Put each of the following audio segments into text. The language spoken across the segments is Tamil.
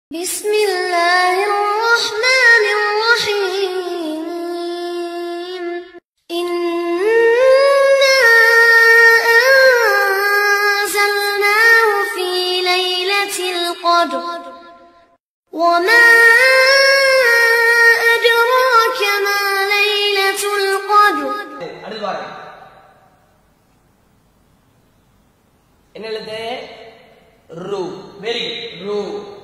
بسم الله الرحمن الرحيم إنا أنزلناه في ليلة القدر وما أدراك ما ليلة القدر அடுத்து பாருங்க என்ன எழுத்து ரூ வெரி குட் ரூ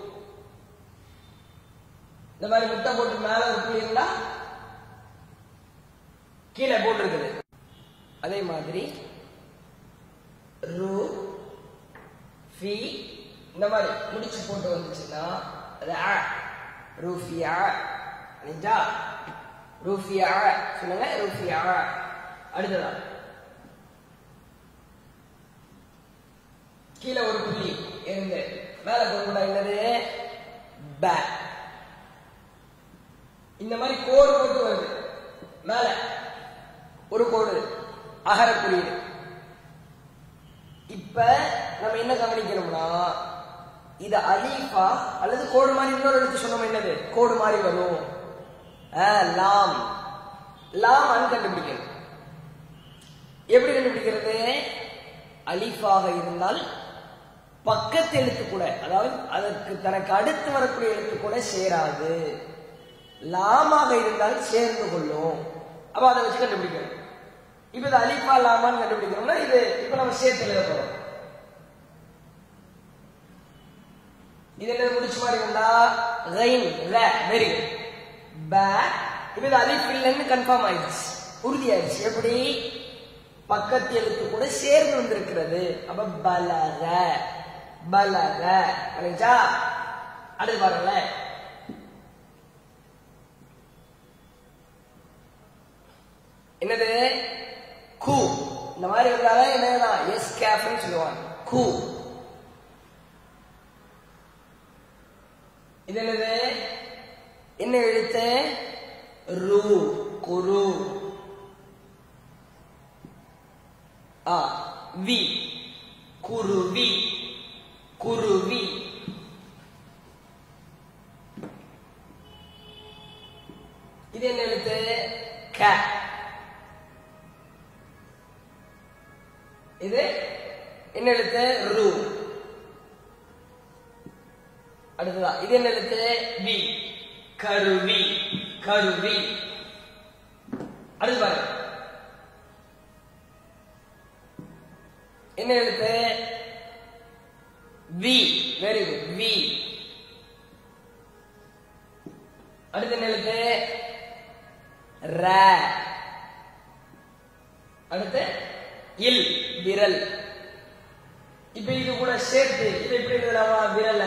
இந்த மாதிரி முட்டை போட்டு மேல ஒரு புள்ளி இருந்தா கீழே போட்டிருக்குது அதே மாதிரி ரூ ஃபி இந்த மாதிரி முடிச்சு போட்டு வந்துச்சுன்னா அது அ ரூஃபியா நிஜா ரூஃபியா சொல்லுங்க ரூஃபியா அடுத்ததா கீழே ஒரு புள்ளி இருந்து மேல கூட என்னது ப இந்த மாதிரி கோடு போட்டு வருது மேல ஒரு கோடு அகர புரியுது இப்ப நம்ம என்ன கவனிக்கணும்னா இது அலீஃபா அல்லது கோடு மாதிரி இன்னொரு எடுத்து சொன்னோம் என்னது கோடு மாதிரி வரும் ஆ, லாம் லாம் அன் கண்டுபிடிக்கணும் எப்படி கண்டுபிடிக்கிறது அலிஃபாக இருந்தால் பக்கத்து எழுத்து கூட அதாவது அதற்கு தனக்கு அடுத்து வரக்கூடிய எழுத்து கூட சேராது லாமாக இருந்தால் சேர்ந்து கொள்ளும் அப்ப அதை வச்சு கண்டுபிடிக்கணும் இப்ப இது அலிஃபா லாமான்னு கண்டுபிடிக்கணும்னா இது இப்ப நம்ம சேர்த்து எழுத போறோம் இது என்ன முடிச்சு மாதிரி இருந்தா ரைன் ர வெரி குட் ப இப்ப இது அலிஃப் இல்லைன்னு கன்ஃபார்ம் ஆயிடுச்சு உறுதி ஆயிடுச்சு எப்படி பக்கத்து எழுத்து கூட சேர்ந்து வந்திருக்கிறது அப்ப பலர பலர அலைஞ்சா அடுத்து பாருங்களேன் என்னது கூ இந்த மாதிரி இருந்தாலும் என்னதான் எஸ் கேப்னு சொல்லுவாங்க கூ இது என்னது என்ன எழுத்து ரூ குரு ஆ வி குருவி குருவி இது என்ன எழுத்து க இது என்ன எழுத்து ரு அடுத்ததா இது என்ன எழுத்து வி கருவி கருவி அடுத்து பாருங்க என்ன எழுத்து வி வெரி குட் வி அடுத்து என்ன எழுத்து ர அடுத்து இல் விரல் இப்ப இது கூட சேர்த்து இது எப்படி எழுதலாமா விரல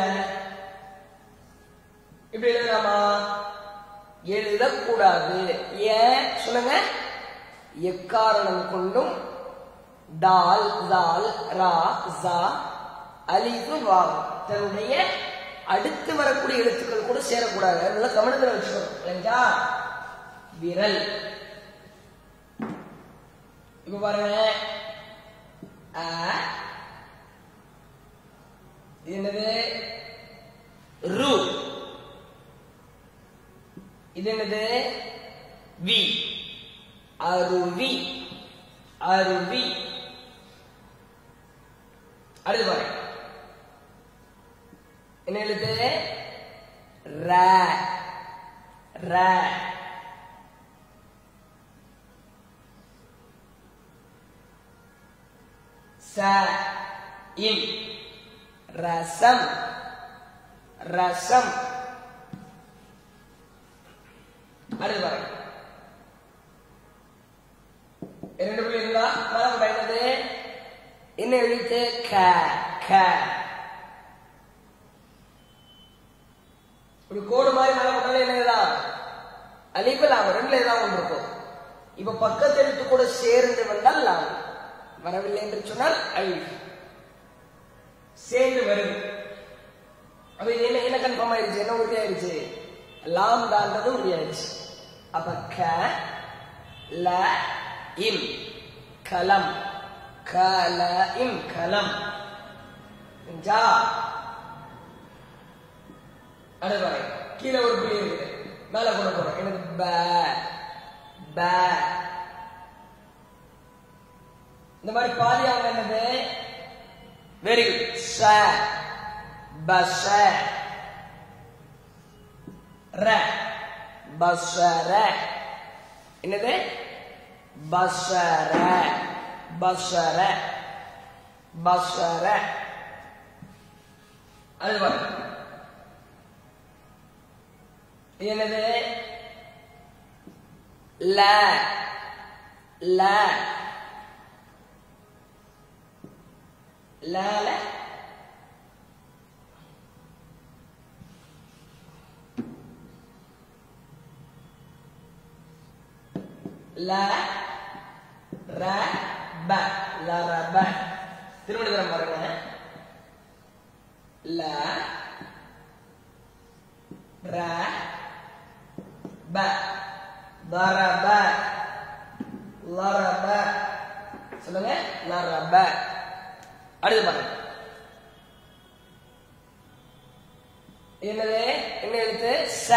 இப்படி எழுதலாமா எழுதக்கூடாது ஏன் சொல்லுங்க எக்காரணம் கொண்டும் டால் தால் ரா ஜா அலிஃபு வாவ் தன்னுடைய அடுத்து வரக்கூடிய எழுத்துக்கள் கூட சேரக்கூடாது அதனால கவனத்தில் வச்சுக்கணும் இல்லைங்களா விரல் இப்ப பாருங்க அ இது என்னது ரு இது என்னது வி அருவி அருவி அடுத்து பாருங்க என்ன எழுத்து ர ர ச இன் ரசம் ரசம் அடுத்து பாருங்க இரண்டு புள்ளி இருந்தா மரம் என்னது என்ன எழுத்து க க ஒரு கோடு மாதிரி மேல போட்டாலே என்னதுதான் அலிபல் லாபம் ரெண்டுல ஏதாவது ஒன்று இருக்கும் இப்ப பக்கத்து எழுத்து கூட சேர்ந்து வந்தால் லாபம் வரவில்லை என்று சொன்னால் அழிவு சேர்ந்து வருது அப்ப இது என்ன என்ன கன்ஃபார்ம் ஆயிருச்சு என்ன உறுதி ஆயிருச்சு லாம் தான்றது உறுதி ஆயிருச்சு அப்ப க ல இம் கலம் கல இம் கலம் ஜா அடுத்து பாருங்க கீழே ஒரு புள்ளி இருக்குது மேல கொண்டு போறோம் எனக்கு ப ப இந்த மாதிரி பாதி அவங்க என்னது வெரி குட் ச பச ர பசர என்னது பசர பசர பசர அது பாருங்க இது என்னது ல ல லால ல ர ப ல ர ப திருமணி தரம் பாருங்க ல ர ப ضرب ضرب சொல்லுங்க ضرب அடுத்து பாருங்க என்னது என்ன எழுத்து ச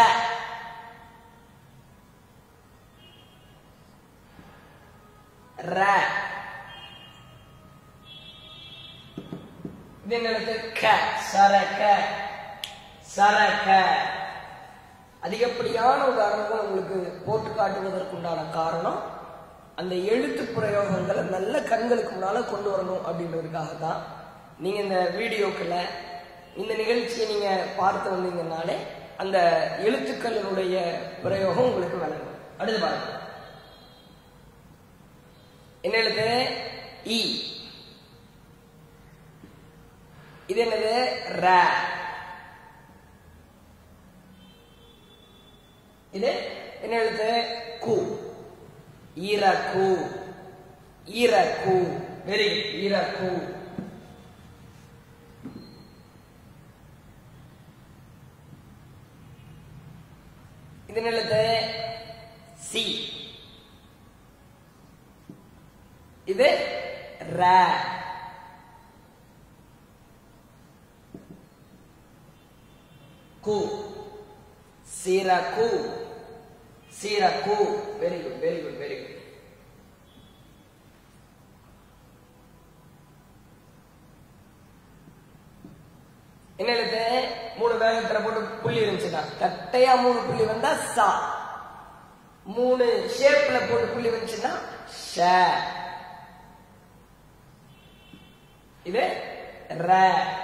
ர இது என்ன எழுத்து க சரக சரக அதிகப்படியான உதாரணங்கள் உங்களுக்கு போட்டு காட்டுவதற்குண்டான காரணம் அந்த எழுத்து பிரயோகங்களை நல்ல கண்களுக்கு முன்னால கொண்டு வரணும் அப்படின்றதுக்காக தான் நீங்க இந்த வீடியோக்களை இந்த நிகழ்ச்சியை நீங்க பார்த்து வந்தீங்கன்னாலே அந்த எழுத்துக்களினுடைய பிரயோகம் உங்களுக்கு விளங்கும் அடுத்து பாருங்க என்ன எழுத்து இ இது என்னது ர இது என்ன எழுத்து கு ஈரக்கு ஈரக்கு வெரி ஈரக்கு இது என்ன எழுத்து சி இது ர கு சிரகு சிரகு very good very good very good என்ன எழுத்து மூணு வேகத்துல போட்டு புள்ளி இருந்துச்சுன்னா கட்டையா மூணு புள்ளி வந்தா சா மூணு ஷேப்ல போட்டு புள்ளி வந்துச்சுன்னா ஷ இது ர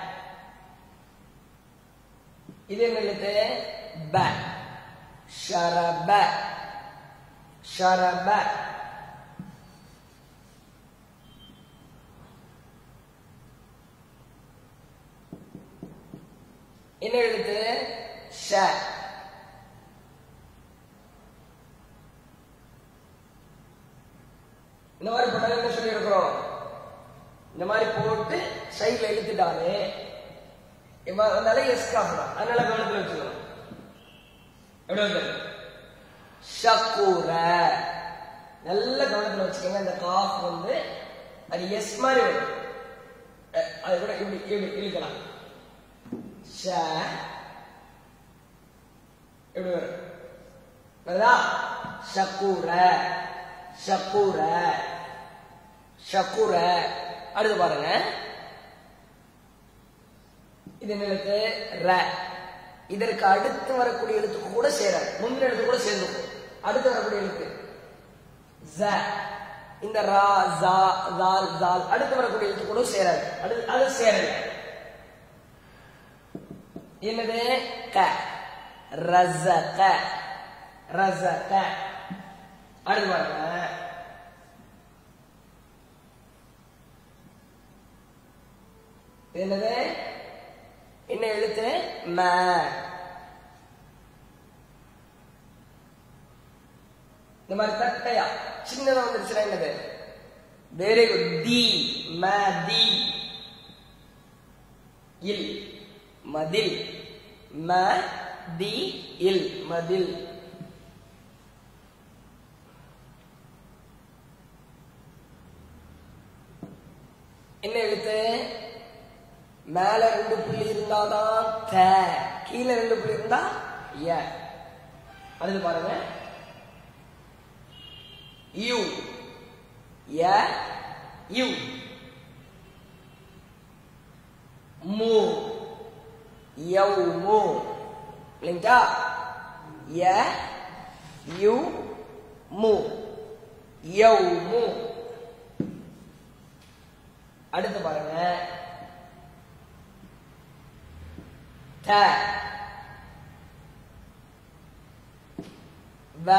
இது என்ன எழுத்து ப ஷரப ஷரப என்ன எழுத்து ஷ இந்த மாதிரி போட்டாலும் என்ன சொல்லி இருக்கிறோம் இந்த மாதிரி போட்டு சைட்ல இழுத்துட்டாலே இப்ப அதனால எஸ் காஃபலாம் அதனால கவனத்துல வச்சுக்கணும் எப்படி வந்து ஷக்கூர நல்ல கவனத்துல வச்சுக்கோங்க அந்த காஃப் வந்து அது எஸ் மாதிரி வரும் அஹ் அது கூட இப்படி இப்படி இழுக்கலாம் ஷ எப்படி வரும் வருதா ஷக்கூர ஷக்கூர ஷக்கூர அடுத்து பாருங்க இது என்ன எழுத்து ர இதற்கு அடுத்து வரக்கூடிய எழுத்துக்கு கூட சேராது முந்தின எழுத்து கூட சேர்ந்துக்கும் அடுத்து வரக்கூடிய எழுத்து ஜ இந்த ரா ஜா ஜால் ஜால் அடுத்து வரக்கூடிய எழுத்து கூட சேராது அடுத்து அது சேரல என்னது க ரஸக ரஸக அடுத்து பாருங்க இது என்னது என்ன எழுத்து ம இந்த மாதிரி தட்டையா சின்னதா வந்துருச்சுன்னா என்னது வெரி குட் தி ம தி இல் மதில் ம தி இல் மதில் என்ன எழுத்து மேல ரெண்டு புள்ளி இருந்தாதான் த கீழே ரெண்டு புள்ளி இருந்தா ய அடுத்து பாருங்க யூ ய யூ மு யவ் மு இல்லைங்களா ய யு மு யவ் மு அடுத்து பாருங்க த வ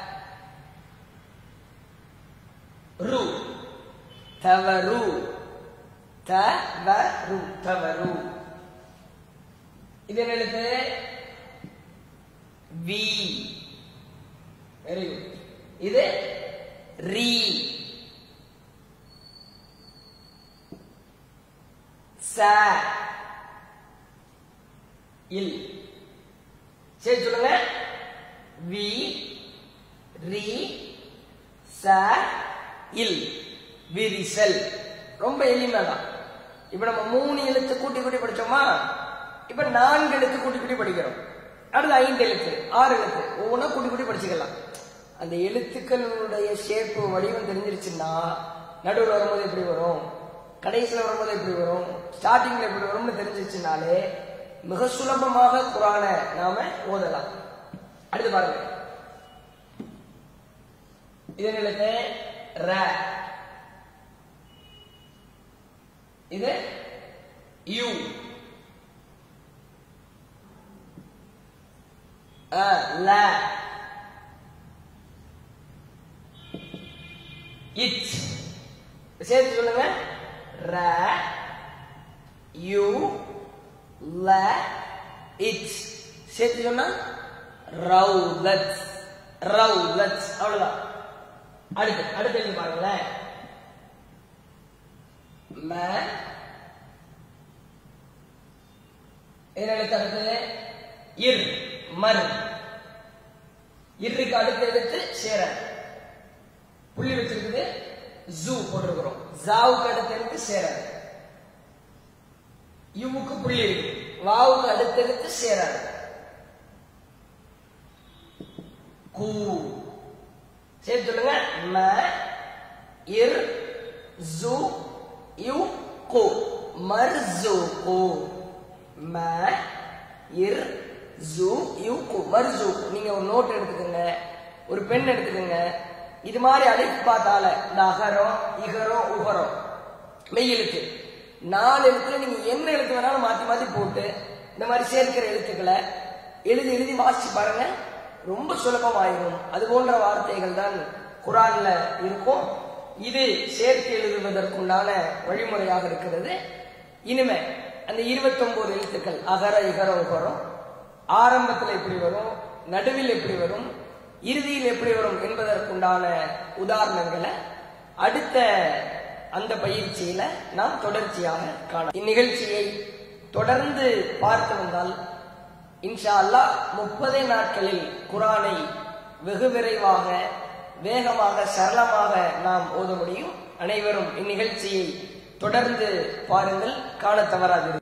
ரு தவறு தவறு தவறு இது என்ன எழுத்து வி வெரி குட் இது ரீ ச இல் சரி சொல்லுங்க வி ரி ச இல் விரிசல் ரொம்ப எளிமைதான் இப்ப நம்ம மூணு எழுத்து கூட்டி கூட்டி படிச்சோமா இப்ப நான்கு எழுத்து கூட்டி கூட்டி படிக்கிறோம் அடுத்து ஐந்து எழுத்து ஆறு எழுத்து ஒவ்வொன்றா கூட்டி கூட்டி படிச்சுக்கலாம் அந்த எழுத்துக்களுடைய ஷேப்பு வடிவம் தெரிஞ்சிருச்சுன்னா நடுவில் வரும்போது எப்படி வரும் கடைசியில் வரும்போது எப்படி வரும் ஸ்டார்டிங்ல எப்படி வரும்னு தெரிஞ்சிருச்சுனாலே மிக சுலபமாக குரானை நாம ஓதலாம் அடுத்து பாருங்க இது என்ன எழுத்து ர இது யூ அ ல இட் சேர்த்து சொல்லுங்க ர யூ ல இட் சேர்த்து சொன்னா ரவுலத் ரவுலத் அவ்வளவுதான் அடுத்து அடுத்து எழுதி பாருங்களேன் ம என்ன எழுத்து அடுத்தது இர் மர் இருக்கு அடுத்த எழுத்து சேர புள்ளி வச்சிருக்குது ஜூ போட்டிருக்கிறோம் ஜாவுக்கு அடுத்த எழுத்து சேர யுவுக்கு புள்ளி இருக்கு வாவுக்கு அடுத்த எழுத்து சேராது கூ சரி சொல்லுங்க ம இர் ஜு யு கு மர்ஜு கு ம இர் ஜு யு கு மர்ஜு நீங்க ஒரு நோட் எடுத்துக்கோங்க ஒரு பென் எடுத்துக்கோங்க இது மாதிரி அழைப்பு பார்த்தால இந்த அகரம் இகரம் உகரம் மெய் எழுத்து நாலு எழுத்துல நீங்க என்ன எழுத்து வேணாலும் மாத்தி மாத்தி போட்டு இந்த மாதிரி சேர்க்கிற எழுத்துக்களை எழுதி எழுதி வாசிச்சு பாருங்க ரொம்ப சுலபமாயிரும் அது போன்ற வார்த்தைகள் தான் குரான்ல இருக்கும் இது சேர்த்து எழுதுவதற்குண்டான வழிமுறையாக இருக்கிறது இனிமே அந்த 29 எழுத்துக்கள் அகர இகர உகரம் ஆரம்பத்தில் எப்படி வரும் நடுவில் எப்படி வரும் இறுதியில் எப்படி வரும் என்பதற்குண்டான உதாரணங்களை அடுத்த அந்த பயிற்சியில நாம் தொடர்ச்சியாக காண இந்நிகழ்ச்சியை தொடர்ந்து பார்த்து வந்தால் இன்ஷா அல்லாஹ் முப்பதே நாட்களில் குரானை வெகு விரைவாக வேகமாக சரளமாக நாம் ஓத முடியும் அனைவரும் இந்நிகழ்ச்சியை தொடர்ந்து பாருங்கள் காண தவறாது